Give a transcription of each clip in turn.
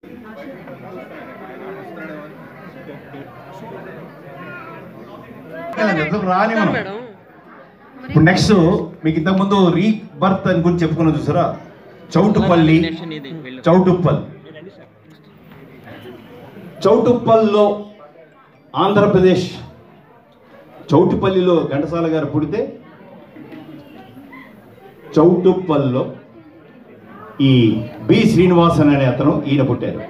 రానివ్వను madam ఇప్పుడు next మీకు ఇంతకుముందు రీ బర్త్ అని గురించి చెప్పుకున్నాం చూసారా చౌటుపల్లి చౌటుప్పల్ చౌటుప్పల్లో ఆంధ్రప్రదేశ్ చౌటుపల్లిలో ఘంటసాల గారు పుడితే చౌటుప్పల్లో ఈ బి శ్రీనివాసన్ అనే అతను ఈయన పుట్టారు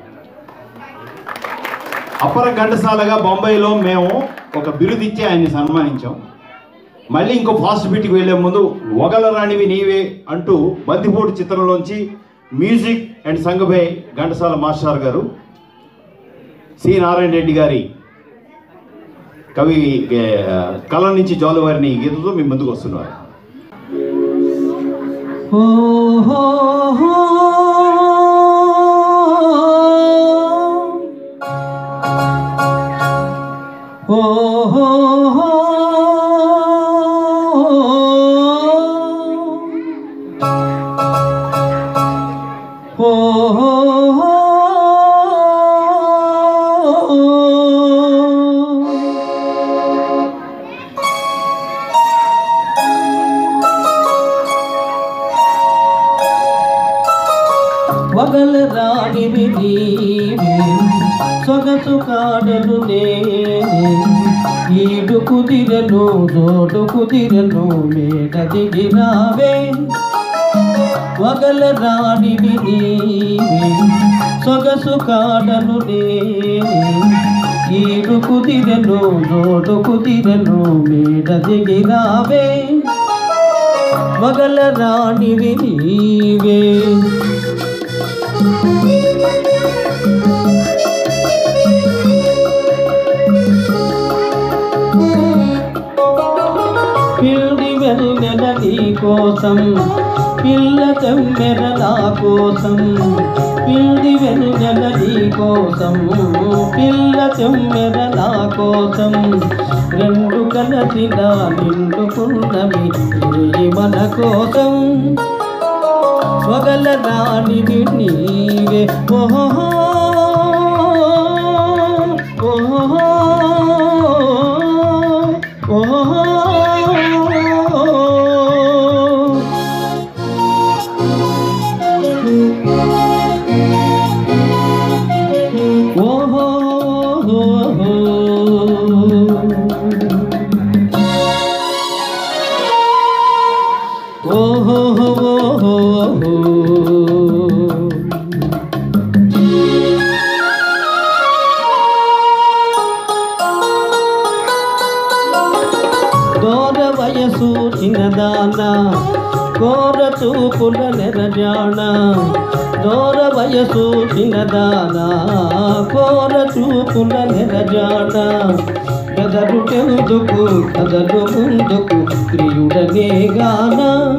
అపర ఘంటసాలగా బొంబాయిలో మేము ఒక బిరుదు ఇచ్చి ఆయన్ని సన్మానించాం మళ్ళీ ఇంకో ఫాస్ట్ బీట్కి వెళ్ళే ముందు ఒగలరాణివి నీవే అంటూ బందిపోటు చిత్రంలోంచి మ్యూజిక్ అండ్ సంగబే ఘంటసాల మాస్టర్ గారు సి నారాయణ రెడ్డి గారి కవి ఏ, కళ నుంచి జాలువారిని ఈ గీతతో మీ ముందుకు వస్తున్నారు వగల రాణివి నీవే సొగసు కాడలు నేనే ఈడు కుదిరను జోడు కుదిరను మేడ దిగిరావే వగల రాణివి నీవే సొగసు కాడలు నేనే ఈడు కుదిరను జోడు కుదిరను మేడ దిగిరావే వగల రాణివి నీవే పిల్లి వెన్నెల నీ కోసం పిల్ల తెమ్మెర నా కోసం పిల్లి వెన్నెల నీ కోసం పిల్ల తెమ్మెర నా కోసం రెండు కలసిన నిండుకున్నవి ఈ మన కోసం వగల రాణివి నీవే ఓహో ఓహో ఓహో ఓహో ఓహో దూర వయసు చిన్నదాన కోర చూపుల నెరజాణ దూర వయసు చిన్నదాన కోర చూపుల నెరజాణ కదరుటెందుకు కదలు ముందుకు ప్రియుడనే గాన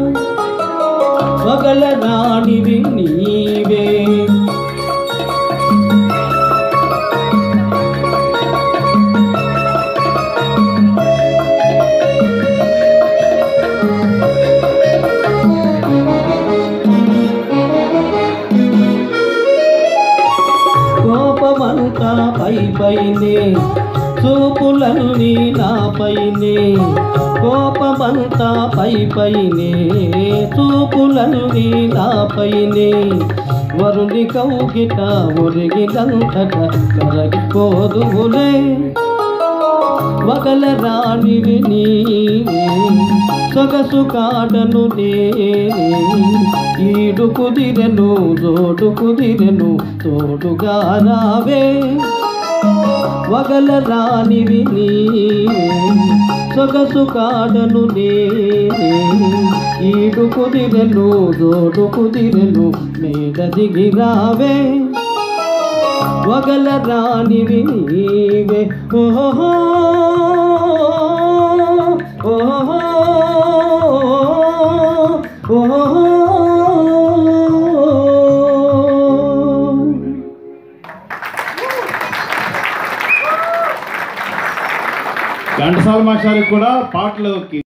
పగల రాణివి నీవే కోపమంతా పై పైనే చూపులను నీ నాపైనే కోపమంతా పై పైనే చూపులను నీ నాపైనే వరుని కౌగిట ఒరిగినంతట కరగిపోదువులే వగల రాణివి నీవే సొగసు కాడను నేనే ఈడు కుదిరెను జోడు కుదిరెను తోడుగా రావే వగల రాణివి నీవే సొగసు కాడను నేనే ఈడు కుదిరెను జోడు కుదిరెను మేడ దిగి రావే వగల రాణివి నీవే ఓహో ఓహో ఓహో ఘంటసాల మాస్టారికి కూడా పాటలకి